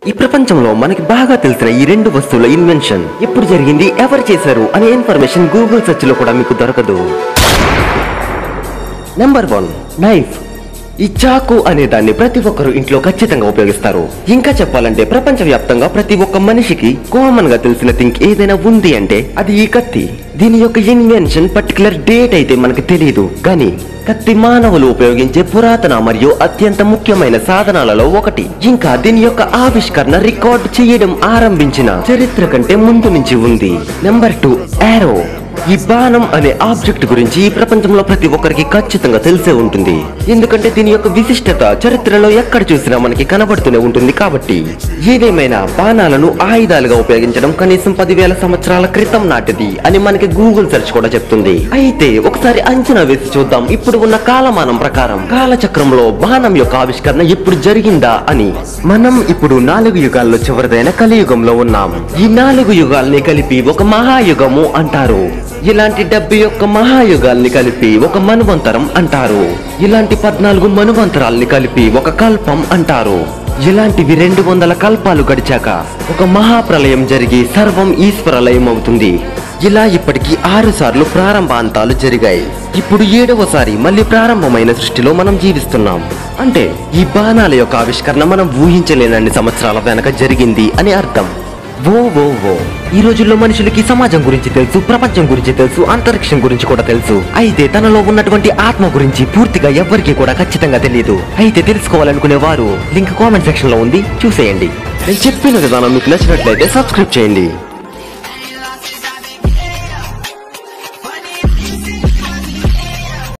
ఈ ప్రపంచంలో మనకి బాగా తెలిసిన ఈ రెండు వస్తువుల ఇన్వెన్షన్ ఎప్పుడు జరిగింది ఎవరు చేశారు అనే ఇన్ఫర్మేషన్ గూగుల్ సెర్చ్ లో కూడా మీకు దొరకదు నెంబర్ వన్ నైఫ్ ఈ చాకు అనే దాన్ని ప్రతి ఒక్కరు ఇంట్లో ఖచ్చితంగా ఉపయోగిస్తారు ఇంకా చెప్పాలంటే ప్రపంచ వ్యాప్తంగా ప్రతి ఒక్క మనిషికి కామన్ గా తెలిసిన థింక్ ఏదైనా ఉంది అంటే అది ఈ కత్తి దీని యొక్క ఇన్వెన్షన్ పర్టికులర్ డేట్ అయితే మనకు తెలియదు కానీ కత్తి మానవులు ఉపయోగించే పురాతన మరియు అత్యంత ముఖ్యమైన సాధనాలలో ఒకటి ఇంకా దీని యొక్క ఆవిష్కరణ రికార్డ్ చేయడం ఆరంభించిన చరిత్ర కంటే ముందు నుంచి ఉంది నెంబర్ టూ ఆరో ఈ బాణం అనే ఆబ్జెక్ట్ గురించి ఈ ప్రపంచంలో ప్రతి ఒక్కరికి ఖచ్చితంగా తెలిసే ఉంటుంది ఎందుకంటే దీని యొక్క విశిష్టత చరిత్రలో ఎక్కడ చూసినా మనకి కనబడుతూనే ఉంటుంది కాబట్టి ఏదేమైనా బాణాలను ఆయుధాలుగా ఉపయోగించడం కనీసం పదివేల సంవత్సరాల క్రితం నాటిది అని మనకి గూగుల్ సెర్చ్ కూడా చెప్తుంది అయితే ఒకసారి అంచనా వేసి చూద్దాం ఇప్పుడు ఉన్న కాలమానం ప్రకారం కాలచక్రంలో బాణం యొక్క ఆవిష్కరణ ఎప్పుడు జరిగిందా అని మనం ఇప్పుడు నాలుగు యుగాల్లో చివరిదైన కలియుగంలో ఉన్నాం ఈ నాలుగు యుగాల్ని కలిపి ఒక మహాయుగము అంటారు ఇలాంటి డెబ్బై ఒక్క మహాయుగాల్ని కలిపి ఒక మనువంతరం అంటారు ఇలాంటి పద్నాలుగు మనువంతరాల్ని కలిపి ఒక కల్పం అంటారు ఇలాంటివి రెండు వందల కల్పాలు గడిచాక ఒక మహాప్రలయం జరిగి సర్వం ఈశ్వరలయం అవుతుంది ఇలా ఇప్పటికి ఆరు సార్లు ప్రారంభాంతాలు జరిగాయి ఇప్పుడు ఏడవసారి మళ్ళీ ప్రారంభమైన సృష్టిలో మనం జీవిస్తున్నాం అంటే ఈ బాణాల యొక్క ఆవిష్కరణ మనం ఊహించలేనన్ని సంవత్సరాల వెనక జరిగింది అని అర్థం ఓ ఓ ఓ ఈ రోజుల్లో మనుషులకి సమాజం గురించి తెలుసు ప్రపంచం గురించి తెలుసు అంతరిక్షం గురించి కూడా తెలుసు అయితే తనలో ఉన్నటువంటి ఆత్మ గురించి పూర్తిగా ఎవ్వరికీ కూడా ఖచ్చితంగా తెలియదు అయితే తెలుసుకోవాలనుకునే వారు లింక్ కామెంట్ సెక్షన్ లో ఉంది చూసేయండి నేను చెప్పిన విధానం మీకు నచ్చినట్లయితే సబ్స్క్రైబ్ చేయండి